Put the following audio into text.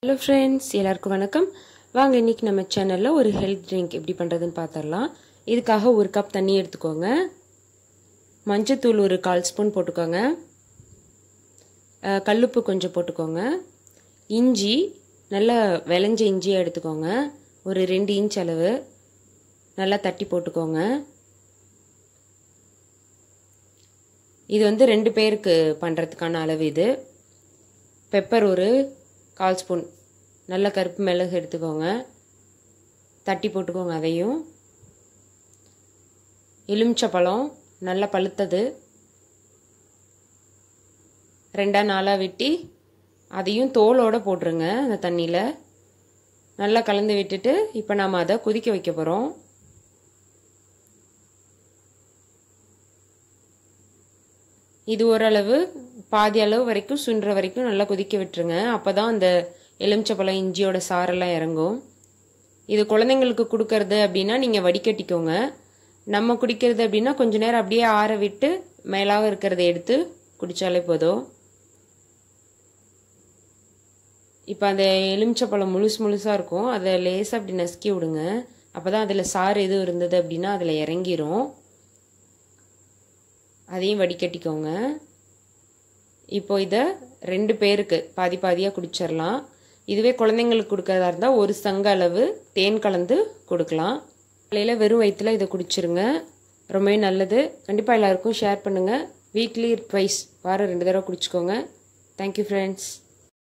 hello friends எல்லாருக்கும் வணக்கம் வாங்க இன்னைக்கு நம்ம சேனலில் ஒரு ஹெல்த் ட்ரிங்க் எப்படி பண்ணுறதுன்னு பார்த்துடலாம் இதுக்காக ஒரு கப் தண்ணி எடுத்துக்கோங்க மஞ்சத்தூள் ஒரு கால் ஸ்பூன் போட்டுக்கோங்க அஹ், கல்லுப்பு கொஞ்சம் போட்டுக்கோங்க இஞ்சி நல்லா விளைஞ்ச இஞ்சியை எடுத்துக்கோங்க ஒரு ரெண்டு இன்ச் அளவு நல்லா தட்டி போட்டுக்கோங்க இது வந்து ரெண்டு பேருக்கு பண்ணுறதுக்கான அளவு இது பெப்பர் ஒரு கால் ஸ்பூன் நல்ல கருப்பு மிளகு எடுத்துக்கோங்க தட்டி போட்டுக்கோங்க அதையும் எலுமிச்சப்பழம் நல்லா பழுத்தது ரெண்டாக நாளாக வெட்டி அதையும் தோலோடு போட்டுருங்க அந்த தண்ணியில் நல்லா கலந்து விட்டுட்டு இப்போ நாம் அதை கொதிக்க வைக்க போகிறோம் இது ஓரளவு பாதி அளவு வரைக்கும் சுண்டுற வரைக்கும் நல்லா கொதிக்க விட்டுருங்க அப்போ தான் அந்த எலுமிச்சப்பழம் இஞ்சியோட சாரெல்லாம் இறங்கும் இது குழந்தைங்களுக்கு கொடுக்கறது அப்படின்னா நீங்கள் வடிகட்டிக்கோங்க நம்ம குடிக்கிறது அப்படின்னா கொஞ்ச நேரம் அப்படியே ஆற விட்டு மேலாக இருக்கிறத எடுத்து குடித்தாலே போதும் இப்போ அந்த எலுமிச்சப்பழம் முழுசு முழுசாக இருக்கும் அதை லேசாக அப்படி நசுக்கி விடுங்க அப்போ தான் அதில் சாறு எதுவும் இருந்தது அப்படின்னா அதில் இறங்கிரும் அதையும் வடிகட்டிக்கோங்க இப்போ இதை ரெண்டு பேருக்கு பாதி பாதியாக குடிச்சிடலாம் இதுவே குழந்தைங்களுக்கு கொடுக்கறதா இருந்தால் ஒரு சங்க அளவு தேன் கலந்து கொடுக்கலாம் காலையில் வெறும் வயிற்றில் இதை குடிச்சிருங்க ரொம்பவே நல்லது கண்டிப்பாக எல்லாருக்கும் ஷேர் பண்ணுங்கள் வீக்லி ட்வைஸ் வாரம் ரெண்டு தடவை குடிச்சிக்கோங்க தேங்க்யூ ஃப்ரெண்ட்ஸ்